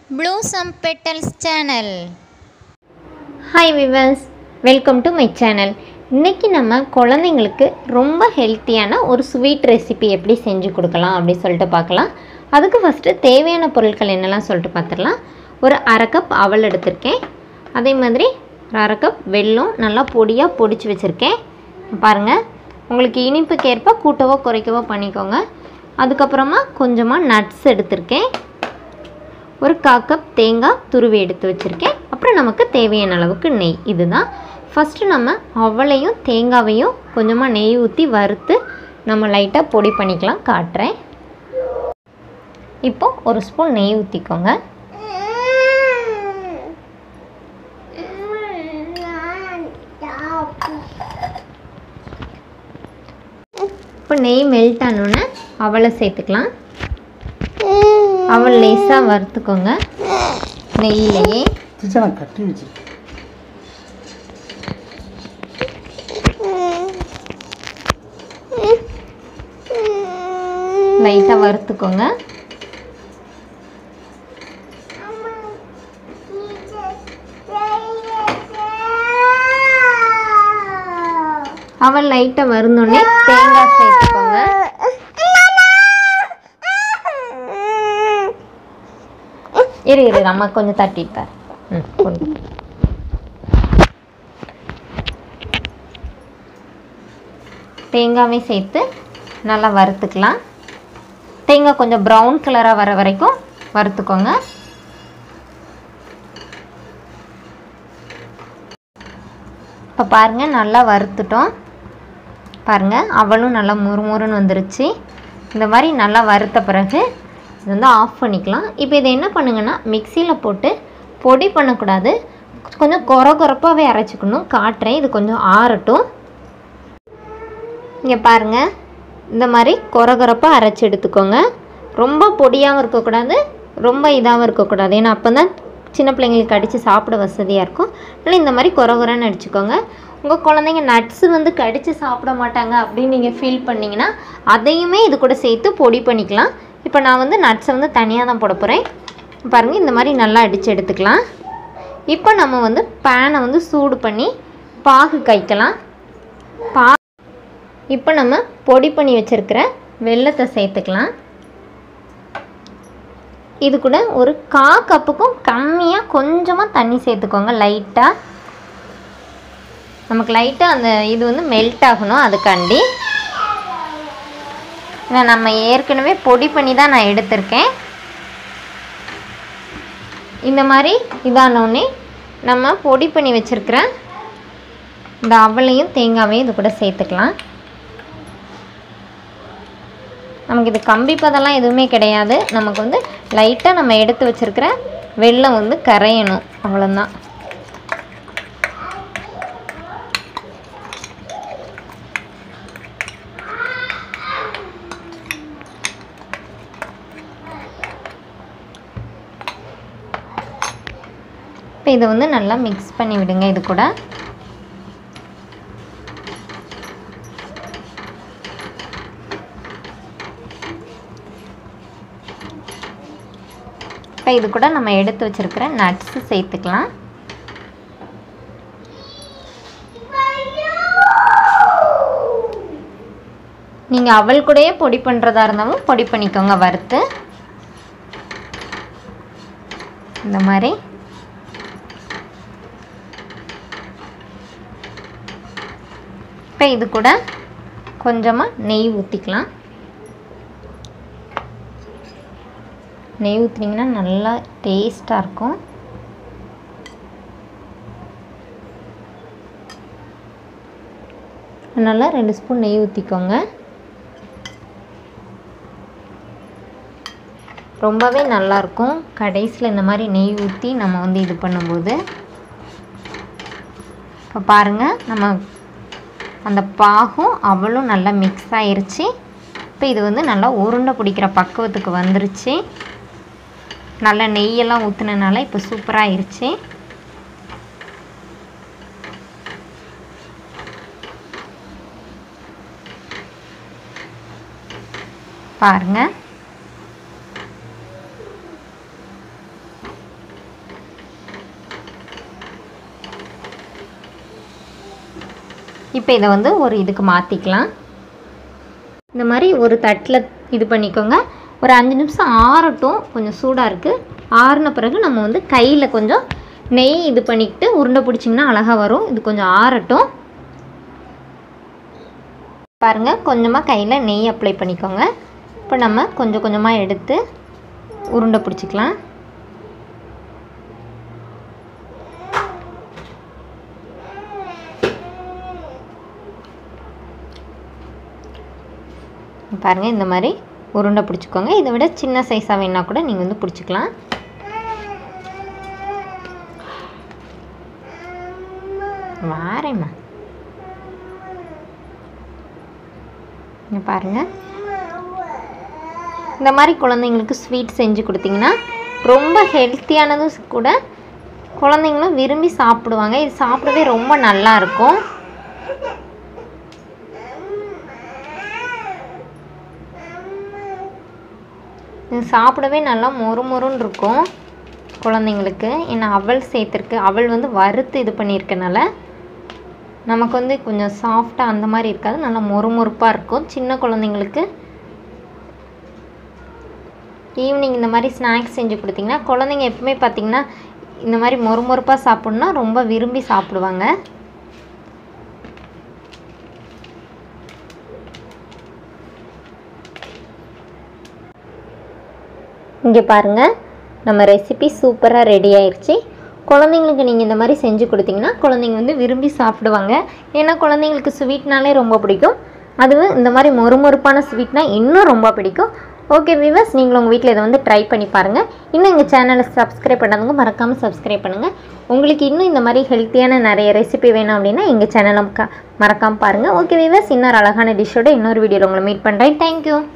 Blossom Petals channel. Hi viewers welcome to my channel இன்றைக்கி நம்ம குழந்தைங்களுக்கு ரொம்ப ஹெல்த்தியான ஒரு ஸ்வீட் ரெசிபி எப்படி செஞ்சு கொடுக்கலாம் அப்படி சொல்லிட்டு பார்க்கலாம் அதுக்கு ஃபஸ்ட்டு தேவையான பொருட்கள் என்னெல்லாம் சொல்லிட்டு பார்த்துடலாம் ஒரு அரை கப் அவல் எடுத்திருக்கேன் அதே மாதிரி ஒரு அரை கப் வெல்லம் நல்லா பொடியாக பொடிச்சு வச்சுருக்கேன் பாருங்கள் உங்களுக்கு இனிப்புக்கேற்ப கூட்டவோ குறைக்கவோ பண்ணிக்கோங்க அதுக்கப்புறமா கொஞ்சமாக நட்ஸ் எடுத்திருக்கேன் ஒரு கா கப் தேங்காய் துருவி எடுத்து வச்சுருக்கேன் அப்புறம் நமக்கு தேவையான அளவுக்கு நெய் இதுதான் ஃபஸ்ட்டு நம்ம அவளையும் தேங்காவையும் கொஞ்சமாக நெய் ஊற்றி வறுத்து நம்ம லைட்டாக பொடி பண்ணிக்கலாம் காட்டுறேன் இப்போ ஒரு ஸ்பூன் நெய் ஊற்றிக்கோங்க இப்போ நெய் மெல்ட் ஆனோன்னே அவளை சேர்த்துக்கலாம் அவள் லேசாக வறுத்துக்கோங்க நெய்யிலேயே டீச்சர் நான் கட்டி வச்சிருக்கேன் லைட்டாக வறுத்துக்கோங்க அவள் லைட்டாக வருந்தோடனே தேங்காய் சேர்த்துக்கோங்க இரு இரு அம்மா கொஞ்சம் தட்டிட்டார் ம் கொண்டு தேங்காவை சேர்த்து நல்லா வறுத்துக்கலாம் தேங்காய் கொஞ்சம் ப்ரௌன் கலராக வர வரைக்கும் வறுத்துக்கோங்க இப்போ பாருங்கள் நல்லா வறுத்துட்டோம் பாருங்கள் அவளும் நல்லா முறுமுறுன்னு வந்துருச்சு இந்த மாதிரி நல்லா வறுத்த பிறகு இது வந்து ஆஃப் பண்ணிக்கலாம் இப்போ இதை என்ன பண்ணுங்கன்னா மிக்சியில் போட்டு பொடி பண்ணக்கூடாது கொஞ்சம் கொர கொரப்பாகவே அரைச்சிக்கணும் காட்டுறேன் இது கொஞ்சம் ஆறட்டும் இங்கே பாருங்கள் இந்த மாதிரி கொர கொரப்பாக அரைச்சி எடுத்துக்கோங்க ரொம்ப பொடியாகவும் இருக்கக்கூடாது ரொம்ப இதாகவும் இருக்கக்கூடாது ஏன்னா அப்போ தான் சின்ன பிள்ளைங்களுக்கு கடித்து சாப்பிட வசதியாக இருக்கும் அதனால் இந்த மாதிரி கொர கொரன்னு அடிச்சுக்கோங்க உங்கள் குழந்தைங்க நட்ஸு வந்து கடித்து சாப்பிட மாட்டாங்க அப்படின்னு நீங்கள் ஃபீல் பண்ணிங்கன்னா அதையுமே இது கூட சேர்த்து பொடி பண்ணிக்கலாம் இப்போ நான் வந்து நட்ஸை வந்து தனியாக தான் போட போகிறேன் பாருங்கள் இந்த மாதிரி நல்லா அடித்து எடுத்துக்கலாம் இப்போ நம்ம வந்து பேனை வந்து சூடு பண்ணி பாகு காய்க்கலாம் பா இப்போ நம்ம பொடி பண்ணி வச்சுருக்கிற வெல்லத்தை சேர்த்துக்கலாம் இது கூட ஒரு கா கப்புக்கும் கம்மியாக கொஞ்சமாக தண்ணி சேர்த்துக்கோங்க லைட்டாக நமக்கு லைட்டாக அந்த இது வந்து மெல்ட் ஆகணும் அதுக்காண்டி ஏன்னா நம்ம ஏற்கனவே பொடி பண்ணி தான் நான் எடுத்திருக்கேன் இந்த மாதிரி இதானோடனே நம்ம பொடி பண்ணி வச்சுருக்கிற இந்த அவளையும் தேங்காவையும் இது கூட சேர்த்துக்கலாம் நமக்கு இது கம்பி பதெல்லாம் எதுவுமே கிடையாது நமக்கு வந்து லைட்டாக நம்ம எடுத்து வச்சுருக்கிற வெள்ளம் வந்து கரையணும் அவ்வளோதான் இப்போ இதை வந்து நல்லா மிக்ஸ் பண்ணி விடுங்க இது கூட இப்போ இது கூட நம்ம எடுத்து வச்சுருக்கிற நட்ஸு சேர்த்துக்கலாம் நீங்கள் அவள் கூடயே பொடி பண்ணுறதா இருந்தாலும் பொடி பண்ணிக்கோங்க வறுத்து இந்த மாதிரி இப்போ இது கூட கொஞ்சமாக நெய் ஊற்றிக்கலாம் நெய் ஊற்றுனீங்கன்னா நல்லா டேஸ்ட்டாக இருக்கும் அதனால் ரெண்டு ஸ்பூன் நெய் ஊற்றிக்கோங்க ரொம்பவே நல்லாயிருக்கும் கடைசியில் இந்த மாதிரி நெய் ஊற்றி நம்ம வந்து இது பண்ணும்போது இப்போ பாருங்கள் நம்ம அந்த பாகும் அவளும் நல்லா மிக்ஸ் ஆயிருச்சு இப்போ இது வந்து நல்லா உருண்டை பிடிக்கிற பக்குவத்துக்கு வந்துருச்சு நல்லா நெய்யெல்லாம் ஊற்றுனனால இப்போ சூப்பராக ஆயிருச்சு பாருங்கள் இப்போ இதை வந்து ஒரு இதுக்கு மாற்றிக்கலாம் இந்த மாதிரி ஒரு தட்டில் இது பண்ணிக்கோங்க ஒரு அஞ்சு நிமிஷம் ஆறட்டும் கொஞ்சம் சூடாக இருக்குது ஆறின பிறகு நம்ம வந்து கையில் கொஞ்சம் நெய் இது பண்ணிக்கிட்டு உருண்டை பிடிச்சிங்கன்னா அழகாக வரும் இது கொஞ்சம் ஆறட்டும் பாருங்கள் கொஞ்சமாக கையில் நெய் அப்ளை பண்ணிக்கோங்க இப்போ நம்ம கொஞ்சம் கொஞ்சமாக எடுத்து உருண்டை பிடிச்சிக்கலாம் பாருங்கள் இந்த மாதிரி உருண்டை பிடிச்சிக்கோங்க இதை விட சின்ன சைஸாக வேணா கூட நீங்கள் வந்து பிடிச்சிக்கலாம் வாரேம்மா இங்க பாருங்கள் இந்த மாதிரி குழந்தைங்களுக்கு ஸ்வீட் செஞ்சு கொடுத்தீங்கன்னா ரொம்ப ஹெல்த்தியானதும் கூட குழந்தைங்களும் விரும்பி சாப்பிடுவாங்க இது சாப்பிடவே ரொம்ப நல்லா இருக்கும் இது சாப்பிடவே நல்லா மொறு மொறுன்னு இருக்கும் குழந்தைங்களுக்கு ஏன்னா அவல் சேர்த்துருக்கு அவல் வந்து வறுத்து இது பண்ணியிருக்கனால நமக்கு வந்து கொஞ்சம் சாஃப்டாக அந்த மாதிரி இருக்காது நல்லா மொறு மொறுப்பாக இருக்கும் சின்ன குழந்தைங்களுக்கு ஈவினிங் இந்த மாதிரி ஸ்நாக்ஸ் செஞ்சு கொடுத்தீங்கன்னா குழந்தைங்க எப்பவுமே பார்த்திங்கன்னா இந்த மாதிரி மொறு மொறுப்பாக சாப்பிட்ணுன்னா ரொம்ப விரும்பி சாப்பிடுவாங்க இங்கே பாருங்கள் நம்ம ரெசிபி சூப்பராக ரெடி ஆயிடுச்சு குழந்தைங்களுக்கு நீங்கள் இந்த மாதிரி செஞ்சு கொடுத்தீங்கன்னா குழந்தைங்க வந்து விரும்பி சாப்பிடுவாங்க ஏன்னா குழந்தைங்களுக்கு ஸ்வீட்னாலே ரொம்ப பிடிக்கும் அதுவும் இந்த மாதிரி மொறுமொறுப்பான ஸ்வீட்னா இன்னும் ரொம்ப பிடிக்கும் ஓகே விவர்ஸ் நீங்களும் உங்கள் வீட்டில் இதை வந்து ட்ரை பண்ணி பாருங்கள் இன்னும் எங்கள் சேனலை சப்ஸ்கிரைப் பண்ணாதவங்க மறக்காமல் சப்ஸ்கிரைப் பண்ணுங்கள் உங்களுக்கு இன்னும் இந்த மாதிரி ஹெல்த்தியான நிறைய ரெசிபி வேணும் அப்படின்னா எங்கள் சேனலை மறக்காமல் பாருங்கள் ஓகே விவர்ஸ் இன்னொரு அழகான டிஷ்ஷோட இன்னொரு வீடியோவில் உங்களை மீட் பண்ணுறேன் தேங்க்யூ